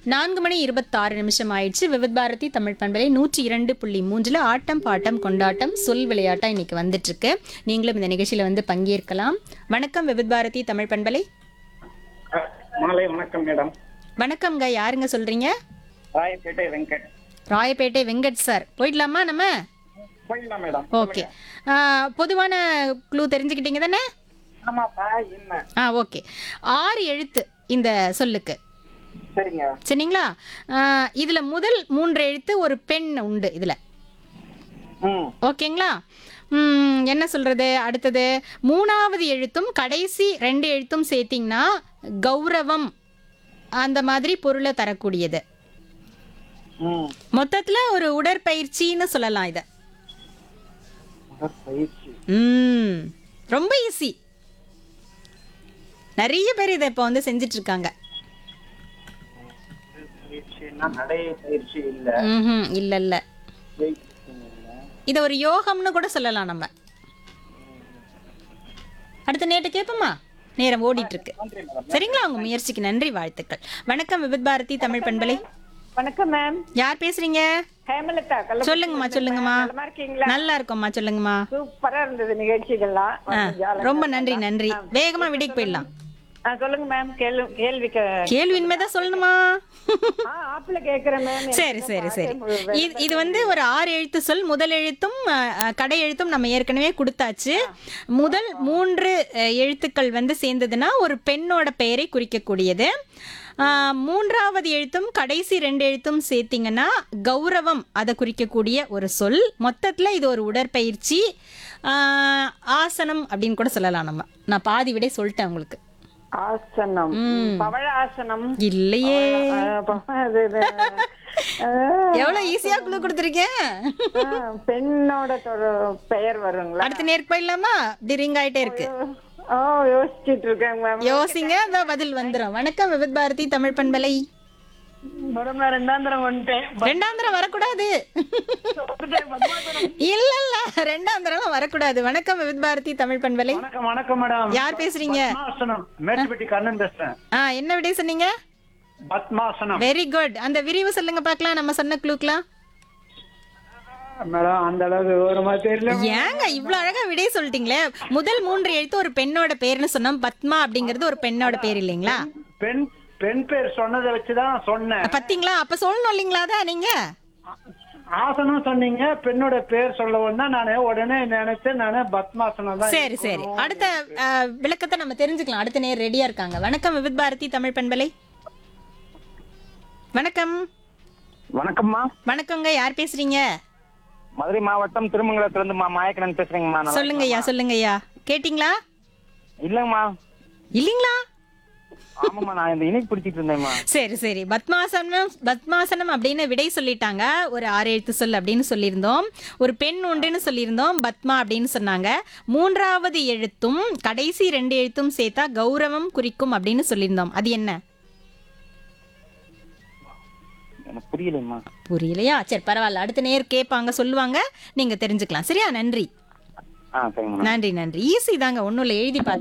நான்கு மணி இருபத்தாறு நிமிஷம் ஆயிடுச்சு விவித் பாரதி தமிழ் பண்பலை நூற்றி இரண்டு புள்ளி மூன்றில் ஆட்டம் பாட்டம் கொண்டாட்டம் சொல் விளையாட்டா இன்னைக்கு வந்துட்டு இருக்கு நீங்களும் இந்த நிகழ்ச்சியில வந்து பங்கேற்கலாம் வணக்கம் விவித் பாரதி தமிழ் பண்பலை மாலை வணக்கம் மேடம் வணக்கம்ங்க யாருங்க சொல்றீங்க ராயப்பேட்டை வெங்கட் ராயப்பேட்டை வெங்கட் சார் போயிடலாமா நம்ம போயிடலாம் மேடம் ஓகே பொதுவான க்ளூ தெரிஞ்சுக்கிட்டீங்க தானே ஆமாப்பா என்ன ஆ ஓகே ஆறு எழுத்து இந்த சொல்லுக்கு சரிங்க சரிங்களா ஆ, இதுல முதல் மூன்று எழுத்து ஒரு பெண் உண்டு இதுல ம் ஓகேங்களா ம், என்ன சொல்றது அடுத்தது மூணாவது எழுத்தும் கடைசி ரெண்டு எழுத்தும் சேர்த்திங்கன்னா கௌரவம் அந்த மாதிரி பொருளை தரக்கூடியது ம் மொத்தத்துல ஒரு உடற்பயிற்சின்னு சொல்லலாம் இதை பயிற்சி ம் ரொம்ப ஈஸி நிறைய பேர் இதை இப்போ வந்து செஞ்சுட்டு இருக்காங்க பயிற்சின்னா நடை பயிற்சி இல்ல ம்ஹும், இல்ல இல்ல weight இல்ல. இதை ஒரு யோகம்னு கூட சொல்லலாம் நம்ம அடுத்த நேட்டு கேட்போமா நேரம் ஓடிட்டு இருக்கு நன்றி மேடம் சரிங்களா உங்க முயற்சிக்கு நன்றி வாழ்த்துக்கள் வணக்கம் விபித் பாரதி தமிழ் பண்பலை வணக்கம் மேம் யார் பேசுறீங்க ஹேமலதா கள்ள சொல்லுங்கம்மா சொல்லுங்கம்மா நலமா இருக்கீங்களா நல்லா இருக்கோம்மா சொல்லுங்கம்மா சூப்பரா இருந்தது நிகழ்ச்சிகள்லாம் ஆ, ஜாலியா ரொம்ப நன்றி நன்றி வேகமா விடைக்கு போயிடலாம் ஆ, சொல்லுங்க மேம் கேள்வி கேள்வி கே- கேள்வி இனிமேதான் சொல்லணுமா ஆ ஆப்ல கேக்குறேன் மேம் சரி சரி சரி இது இது வந்து ஒரு ஆறு எழுத்து சொல் முதல் எழுத்தும் அ, அ, கடை எழுத்தும் நம்ம ஏற்கனவே கொடுத்தாச்சு முதல் மூன்று அ, எழுத்துக்கள் வந்து சேர்ந்ததுன்னா ஒரு பெண்ணோட பெயரை குறிக்கக்கூடியது ஆ, மூன்றாவது எழுத்தும் கடைசி ரெண்டு எழுத்தும் சேர்த்திங்கன்னா கௌரவம் அதை குறிக்கக்கூடிய ஒரு சொல் மொத்தத்தில் இது ஒரு உடற்பயிற்சி ஆ, ஆசனம் அப்படின்னு கூட சொல்லலாம் நம்ம நான் பாதி விடை சொல்லிட்டேன் உங்களுக்கு ஆசனம் பவழ ஆசனம் இல்லையே ஆ, பவ- இது, இது, ஆ, எவ்வளவு ஈஸியா குழு கொடுத்துருக்கேன் ஆ, பெண்ணோட தொ- பெயர் வருங்களா அடுத்த நேருக்கு போயிடலாமா இப்படி ரிங் ஆயிட்டே இருக்கு ஓ யோசிச்சுட்டு இருக்கேன் மேம் யோசிங்க அதான் பதில் வந்துரும் வணக்கம் விவித் பாரதி தமிழ் பண்பலை மேடம் நான் ரெண்டாம் தரம் வந்துட்டேன் ரெண்டாம் தரம் வரக்கூடாது இல்ல இல்ல ரெண்டாம் தரம் வரக்கூடாது வணக்கம் விவித் பாரதி தமிழ் பண்பலை வணக்கம் வணக்கம் மேடம் யார் பேசுறீங்க பத்மாசனம் மேட்டுப்பட்டி கண்ணன் பேசுறேன் ஆ என்ன விடை சொன்னீங்க பத்மாசனம் வெரி குட் அந்த விரிவு சொல்லுங்க பார்க்கலாம் நம்ம சொன்ன க்ளூக்லாம் மேடம் அந்த அளவுக்கு விவரமா தெரியல ஏங்க இவ்வளவு அழகா விடை சொல்லிட்டீங்களே முதல் மூன்று எழுத்து ஒரு பெண்ணோட பேர்னு சொன்னோம் பத்மா அப்படிங்கிறது ஒரு பெண்ணோட பேர் இல்லைங்களா பெண் பெண் பேர் சொன்னதை வச்சுதான் சொன்னேன் பாத்தீங்களா அப்ப சொல்லணும் இல்லைங்களா அதான் நீங்க ஆசனம் சொன்னீங்க பெண்ணோட பேர் சொல்லவும் தான் நானே உடனே நினைச்சேன் நானே பத்மாசனம் தான் சரி சரி அடுத்த அஹ், விளக்கத்தை நம்ம தெரிஞ்சுக்கலாம் அடுத்த நேர் ரெடியா இருக்காங்க வணக்கம் விவித் பாரதி தமிழ் பண்பலை வணக்கம் வணக்கம்மா வணக்கங்க யார் பேசுறீங்க மதுரை மாவட்டம் திருமங்கலத்திலிருந்து மா மாயக்கணன் பேசுறேங்கம்மா நல்லா சொல்லுங்க ஐயா சொல்லுங்க ஐயா கேட்டிங்களா இல்லைங்கம்மா இல்லீங்களா ஆமாம்மா நான் இந்த இணைப்பு பிடிச்சிட்டு இருந்தேம்மா சரி சரி பத்மாசனம் பத்மாசனம் அப்படின்னு விடை சொல்லிட்டாங்க ஒரு ஆறு எழுத்து சொல் அப்படின்னு சொல்லியிருந்தோம் ஒரு பெண் உண்டுன்னு சொல்லியிருந்தோம் பத்மா அப்படின்னு சொன்னாங்க மூன்றாவது எழுத்தும் கடைசி ரெண்டு எழுத்தும் சேர்த்தா கௌரவம் குறிக்கும் அப்படின்னு சொல்லியிருந்தோம் அது என்ன எனக்கு புரியலைம்மா புரியலையா சரி பரவாயில்ல அடுத்த நேர் கேட்பாங்க சொல்லுவாங்க நீங்க தெரிஞ்சுக்கலாம் சரியா நன்றி ஆ சரிங்கம்மா நன்றி நன்றி ஈஸி தாங்க ஒன்றும் இல்லை எழுதி பார்த்து